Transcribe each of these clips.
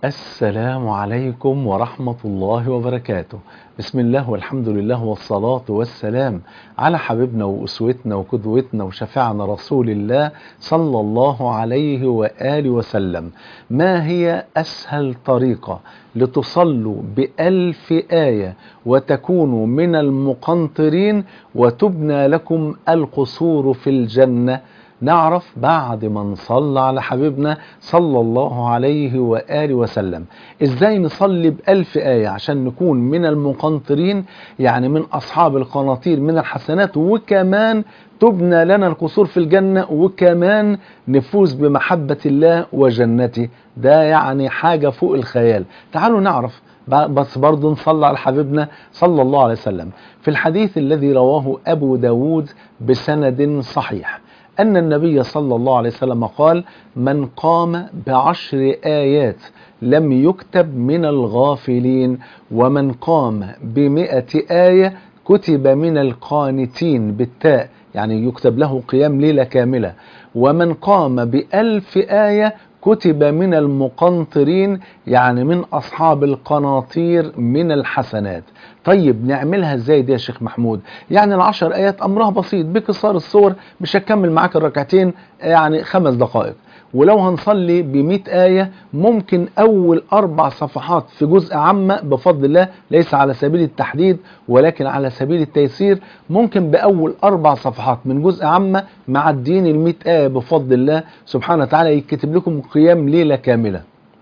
السلام عليكم ورحمة الله وبركاته بسم الله والحمد لله والصلاة والسلام على حبيبنا وأسوتنا وقدوتنا وشفيعنا رسول الله صلى الله عليه وآله وسلم ما هي أسهل طريقة لتصلوا بألف آية وتكونوا من المقنطرين وتبنى لكم القصور في الجنة نعرف بعد ما نصلى على حبيبنا صلى الله عليه وآله وسلم ازاي نصلي بألف آية عشان نكون من المقنطرين يعني من أصحاب القناطير من الحسنات وكمان تبنى لنا القصور في الجنة وكمان نفوز بمحبة الله وجنته ده يعني حاجة فوق الخيال تعالوا نعرف بس برضه نصلى على حبيبنا صلى الله عليه وسلم في الحديث الذي رواه أبو داود بسند صحيح أن النبي صلى الله عليه وسلم قال من قام بعشر آيات لم يكتب من الغافلين ومن قام بمئة آية كتب من القانتين بالتاء يعني يكتب له قيام ليلة كاملة ومن قام بألف آية كتب من المقنطرين يعني من أصحاب القناطير من الحسنات طيب نعملها ازاي دي يا شيخ محمود يعني العشر آيات أمرها بسيط بكسار الصور مش هكمل معاك الركعتين يعني خمس دقائق ولو هنصلي بمئة آية ممكن أول أربع صفحات في جزء عامة بفضل الله ليس على سبيل التحديد ولكن على سبيل التيسير ممكن بأول أربع صفحات من جزء عامة مع الدين المئة آية بفضل الله سبحانه وتعالى يكتب لكم قيام ليلة كاملة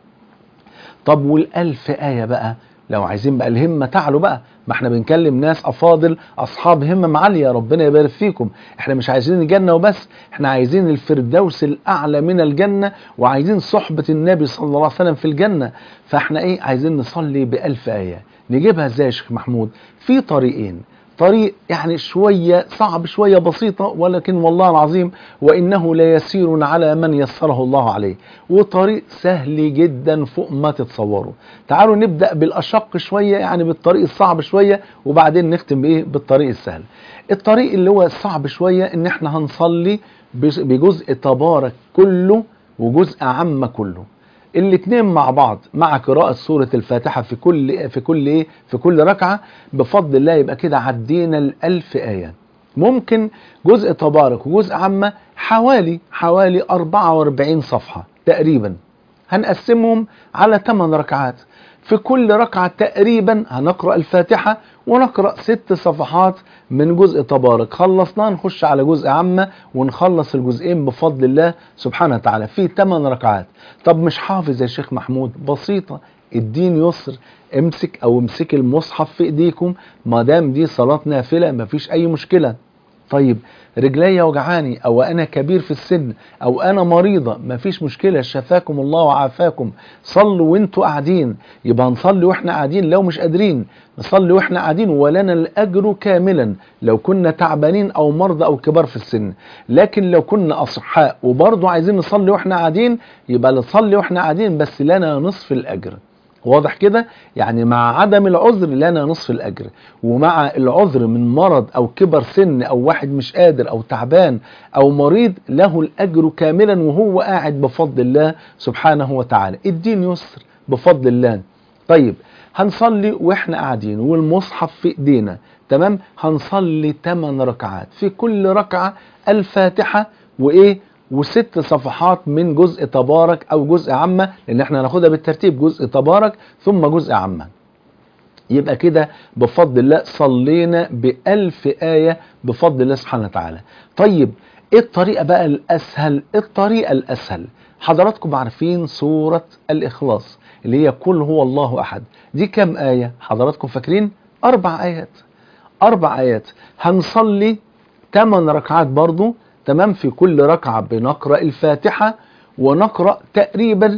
طب والألف آية بقى لو عايزين بقى الهمة تعلو بقى ما احنا بنكلم ناس افاضل اصحاب همم عاليه ربنا يبارك فيكم احنا مش عايزين الجنه وبس احنا عايزين الفردوس الاعلى من الجنه وعايزين صحبه النبي صلى الله عليه وسلم في الجنه فاحنا ايه عايزين نصلي بألف ايه نجيبها ازاي يا شيخ محمود في طريقين طريق يعني شوية صعب شوية بسيطة ولكن والله العظيم وإنه ليسير على من يسره الله عليه وطريق سهل جدا فوق ما تتصوروا تعالوا نبدأ بالأشق شوية يعني بالطريق الصعب شوية وبعدين نختم بإيه بالطريق السهل الطريق اللي هو الصعب شوية إن إحنا هنصلي بجزء تبارك كله وجزء عم كله الاثنين مع بعض مع قراءة سورة الفاتحة في كل في كل ايه في كل ركعة بفضل الله يبقى كده عدينا الألف آية ممكن جزء تبارك وجزء عامة حوالي حوالي 44 صفحة تقريبا هنقسمهم على 8 ركعات في كل ركعة تقريبا هنقرأ الفاتحة ونقرأ ست صفحات من جزء تبارك خلصنا نخش على جزء عامة ونخلص الجزئين بفضل الله سبحانه وتعالى في 8 ركعات طب مش حافظ يا شيخ محمود بسيطة الدين يسر امسك او امسك المصحف في ايديكم ما دام دي صلاة نافلة مفيش اي مشكلة طيب رجلي وجعاني او انا كبير في السن او انا مريضة مفيش مشكلة شفاكم الله وعافاكم صلوا وانتوا قاعدين يبقى نصلي واحنا قاعدين لو مش قادرين نصلي واحنا قاعدين ولنا الاجر كاملا لو كنا تعبانين او مرضى او كبار في السن لكن لو كنا اصحاء وبرضه عايزين نصلي واحنا قاعدين يبقى نصلي واحنا قاعدين بس لنا نصف الاجر واضح كده يعني مع عدم العذر لنا نصف الأجر ومع العذر من مرض أو كبر سن أو واحد مش قادر أو تعبان أو مريض له الأجر كاملا وهو قاعد بفضل الله سبحانه وتعالى الدين يسر بفضل الله طيب هنصلي واحنا قاعدين والمصحف في ايدينا تمام هنصلي 8 ركعات في كل ركعة الفاتحة وايه وست صفحات من جزء تبارك او جزء عامة لان احنا هناخدها بالترتيب جزء تبارك ثم جزء عامة يبقى كده بفضل الله صلينا بألف آية بفضل الله سبحانه وتعالى طيب ايه الطريقة بقى الاسهل الطريقة الاسهل حضراتكم عارفين سورة الاخلاص اللي هي قل هو الله احد دي كام آية حضراتكم فاكرين اربع آيات اربع آيات هنصلي 8 ركعات برضو تمام في كل ركعة بنقرأ الفاتحة ونقرأ تقريبا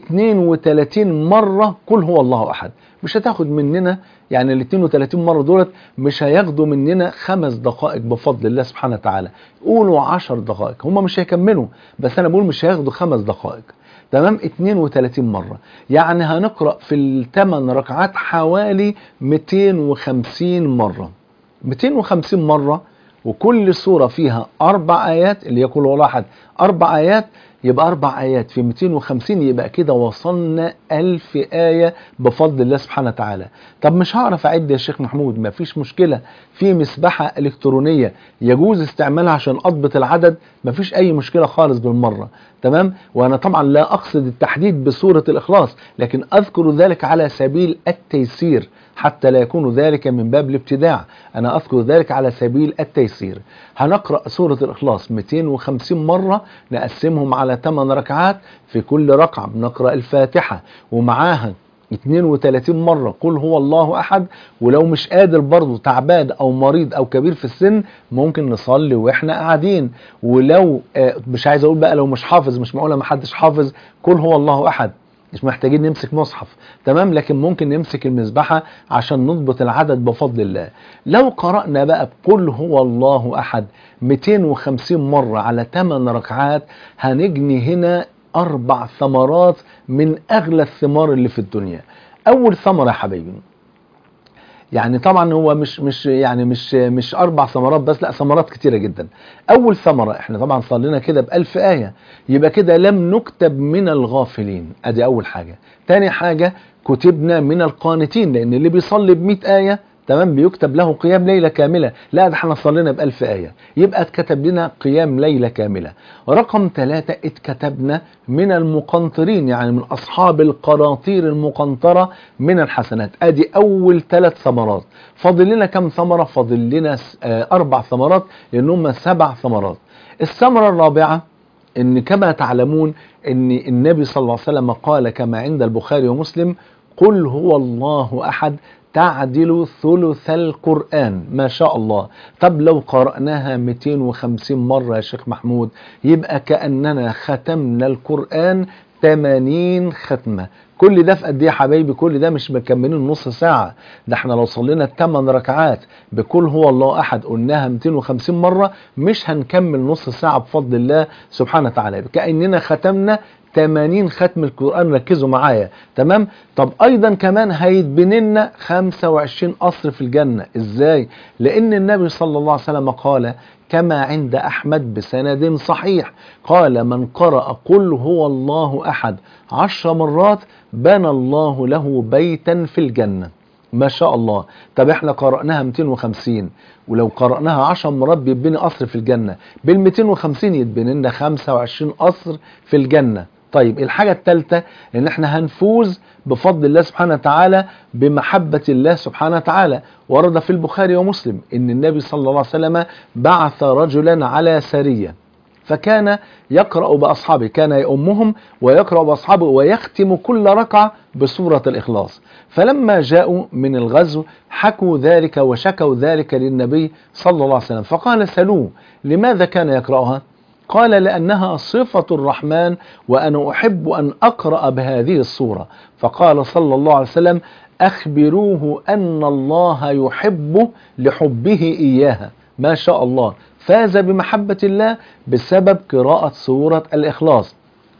32 مرة قل هو الله أحد مش هتاخد مننا يعني ال 32 مرة دولت مش هياخدوا مننا خمس دقائق بفضل الله سبحانه وتعالى قولوا 10 دقائق هم مش هيكملوا بس أنا بقول مش هياخدوا خمس دقائق تمام 32 مرة يعني هنقرأ في الثمان ركعات حوالي 250 مرة 250 مرة وكل سورة فيها أربع آيات اللي يقول والله أحد أربع آيات يبقى أربع آيات في 250 يبقى كده وصلنا ألف آية بفضل الله سبحانه وتعالى طب مش هعرف أعد يا شيخ محمود ما فيش مشكلة في مسبحة إلكترونية يجوز استعمالها عشان أضبط العدد ما فيش أي مشكلة خالص بالمرة تمام وأنا طبعا لا أقصد التحديد بصورة الإخلاص لكن أذكر ذلك على سبيل التيسير حتى لا يكون ذلك من باب الابتداع أنا أذكر ذلك على سبيل التيسير هنقرأ سورة الإخلاص 250 مرة نقسمهم على 8 ركعات في كل ركعة بنقرأ الفاتحة ومعاها 32 مرة قل هو الله أحد ولو مش قادر برضه تعبان أو مريض أو كبير في السن ممكن نصلي وإحنا قاعدين ولو آه، مش عايز أقول بقى لو مش حافظ مش معقولة ما حدش حافظ قل هو الله أحد مش محتاجين نمسك مصحف تمام لكن ممكن نمسك المسبحة عشان نضبط العدد بفضل الله لو قرأنا بقى بقل هو الله أحد 250 مرة على 8 ركعات هنجني هنا أربع ثمرات من أغلى الثمار اللي في الدنيا أول ثمرة يا حبايبي يعني طبعا هو مش مش يعني مش مش اربع ثمرات بس لا ثمرات كتيره جدا اول ثمره احنا طبعا صلينا كده بألف ايه يبقى كده لم نكتب من الغافلين ادي اول حاجه تاني حاجه كتبنا من القانتين لان اللي بيصلي ب آية تمام بيكتب له قيام ليلة كاملة لا ده احنا صلينا بألف آية يبقى اتكتب لنا قيام ليلة كاملة رقم ثلاثة اتكتبنا من المقنطرين يعني من أصحاب القراطير المقنطرة من الحسنات ادي أول ثلاث ثمرات فاضل لنا كم ثمرة فاضل لنا س- آه، أربع ثمرات لأن هم سبع ثمرات الثمرة الرابعة ان كما تعلمون ان النبي صلى الله عليه وسلم قال كما عند البخاري ومسلم قل هو الله احد تعدل ثلث القرآن ما شاء الله طب لو قرأناها 250 مرة يا شيخ محمود يبقى كأننا ختمنا القرآن 80 ختمة كل ده في قد ايه يا حبايبي كل ده مش مكملين نص ساعة ده احنا لو صلينا الثمان ركعات بكل هو الله احد قلناها 250 مرة مش هنكمل نص ساعة بفضل الله سبحانه وتعالى كأننا ختمنا 80 ختم القرآن ركزوا معايا تمام طب ايضا كمان هيتبني لنا 25 قصر في الجنة ازاي لان النبي صلى الله عليه وسلم قال كما عند احمد بسند صحيح قال من قرأ قل هو الله احد عشر مرات بنى الله له بيتا في الجنة ما شاء الله طب احنا قرأناها 250 ولو قرأناها 10 مرات بيتبني قصر في الجنة بال 250 يتبني لنا 25 قصر في الجنة طيب الحاجة الثالثة ان احنا هنفوز بفضل الله سبحانه وتعالى بمحبة الله سبحانه وتعالى ورد في البخاري ومسلم ان النبي صلى الله عليه وسلم بعث رجلا على سرية فكان يقرأ بأصحابه كان يؤمهم ويقرأ بأصحابه ويختم كل ركعة بسورة الإخلاص فلما جاءوا من الغزو حكوا ذلك وشكوا ذلك للنبي صلى الله عليه وسلم فقال سلوه لماذا كان يقرأها قال لأنها صفة الرحمن وأنا أحب أن أقرأ بهذه الصورة فقال صلى الله عليه وسلم أخبروه أن الله يحب لحبه إياها ما شاء الله فاز بمحبة الله بسبب قراءة سورة الإخلاص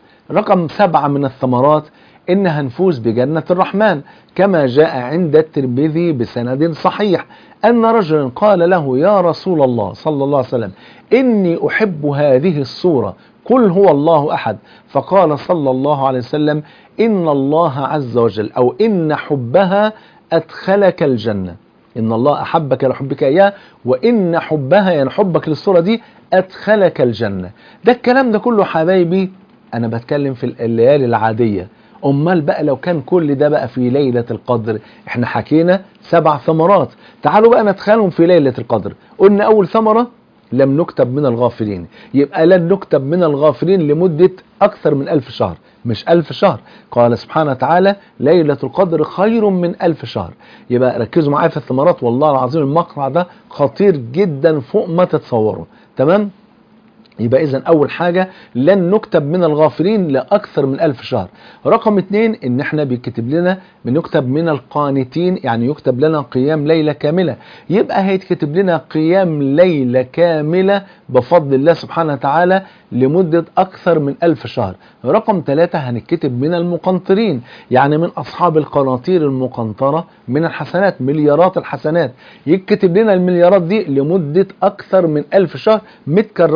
رقم سبعة من الثمرات إن هنفوز بجنة الرحمن كما جاء عند الترمذي بسند صحيح أن رجلا قال له يا رسول الله صلى الله عليه وسلم إني أحب هذه الصورة قل هو الله أحد فقال صلى الله عليه وسلم إن الله عز وجل أو إن حبها أدخلك الجنة إن الله أحبك لحبك إياه وإن حبها يعني حبك للصورة دي أدخلك الجنة ده الكلام ده كله حبايبي أنا بتكلم في الليالي العادية أمال بقى لو كان كل ده بقى في ليلة القدر احنا حكينا سبع ثمرات تعالوا بقى ندخلهم في ليلة القدر قلنا أول ثمرة لم نكتب من الغافلين يبقى لن نكتب من الغافلين لمدة أكثر من ألف شهر مش ألف شهر قال سبحانه وتعالى ليلة القدر خير من ألف شهر يبقى ركزوا معايا في الثمرات والله العظيم المقطع ده خطير جدا فوق ما تتصوروا تمام يبقى إذا أول حاجة لن نكتب من الغافلين لأكثر من ألف شهر رقم اتنين إن احنا بيكتب لنا بنكتب من القانتين يعني يكتب لنا قيام ليلة كاملة يبقى هيتكتب لنا قيام ليلة كاملة بفضل الله سبحانه وتعالى لمدة أكثر من ألف شهر رقم ثلاثة هنكتب من المقنطرين يعني من أصحاب القناطير المقنطرة من الحسنات مليارات الحسنات يكتب لنا المليارات دي لمدة أكثر من ألف شهر متكررة كل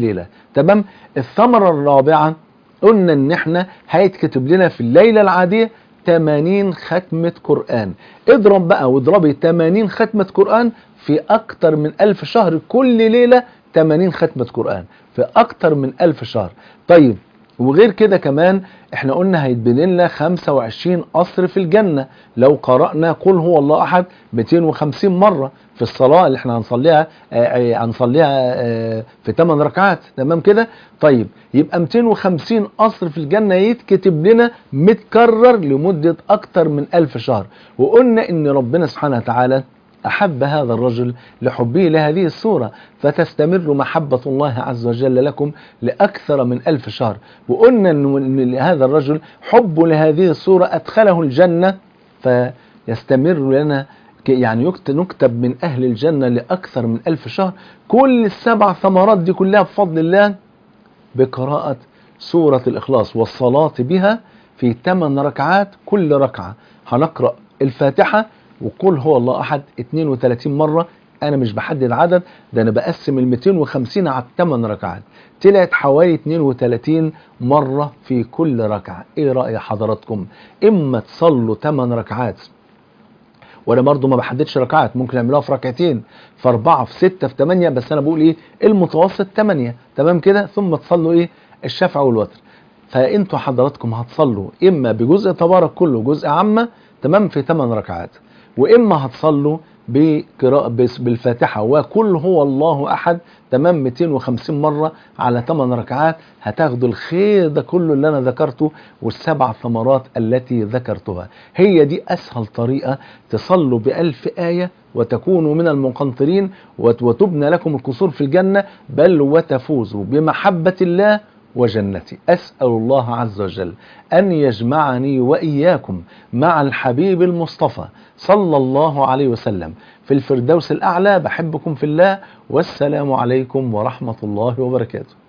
ليلة تمام الثمرة الرابعة قلنا ان احنا هيتكتب لنا في الليلة العادية 80 ختمة قرآن اضرب بقى واضربي 80 ختمة قرآن في اكتر من ألف شهر كل ليلة 80 ختمة قرآن في اكتر من ألف شهر طيب وغير كده كمان احنا قلنا هيتبني لنا 25 قصر في الجنة لو قرأنا قل هو الله احد 250 مرة في الصلاة اللي احنا هنصليها آه، آه، هنصليها آه، في 8 ركعات تمام كده طيب يبقى 250 قصر في الجنة يتكتب لنا متكرر لمدة اكتر من 1000 شهر وقلنا ان ربنا سبحانه وتعالى أحب هذا الرجل لحبه لهذه السورة فتستمر محبة الله عز وجل لكم لأكثر من ألف شهر وقلنا أن هذا الرجل حبه لهذه السورة أدخله الجنة فيستمر لنا يعني نكتب من أهل الجنة لأكثر من ألف شهر كل السبع ثمرات دي كلها بفضل الله بقراءة سورة الإخلاص والصلاة بها في 8 ركعات كل ركعة هنقرأ الفاتحة وقل هو الله احد 32 مره انا مش بحدد عدد ده انا بقسم ال 250 على 8 ركعات طلعت حوالي 32 مره في كل ركعه ايه راي حضراتكم اما تصلوا 8 ركعات وانا برضو ما بحددش ركعات ممكن اعملوها في ركعتين في اربعه في سته في ثمانيه بس انا بقول ايه المتوسط ثمانيه تمام كده ثم تصلوا ايه الشفع والوتر فانتوا حضراتكم هتصلوا اما بجزء تبارك كله جزء عامه تمام في 8 ركعات واما هتصلوا بقراءة بالفاتحة وكل هو الله أحد تمام 250 مرة على 8 ركعات هتاخدوا الخير ده كله اللي أنا ذكرته والسبع ثمرات التي ذكرتها هي دي أسهل طريقة تصلوا بألف آية وتكونوا من المقنطرين وتبنى لكم القصور في الجنة بل وتفوزوا بمحبة الله وجنتي أسأل الله عز وجل أن يجمعني وإياكم مع الحبيب المصطفى صلى الله عليه وسلم في الفردوس الأعلى بحبكم في الله والسلام عليكم ورحمة الله وبركاته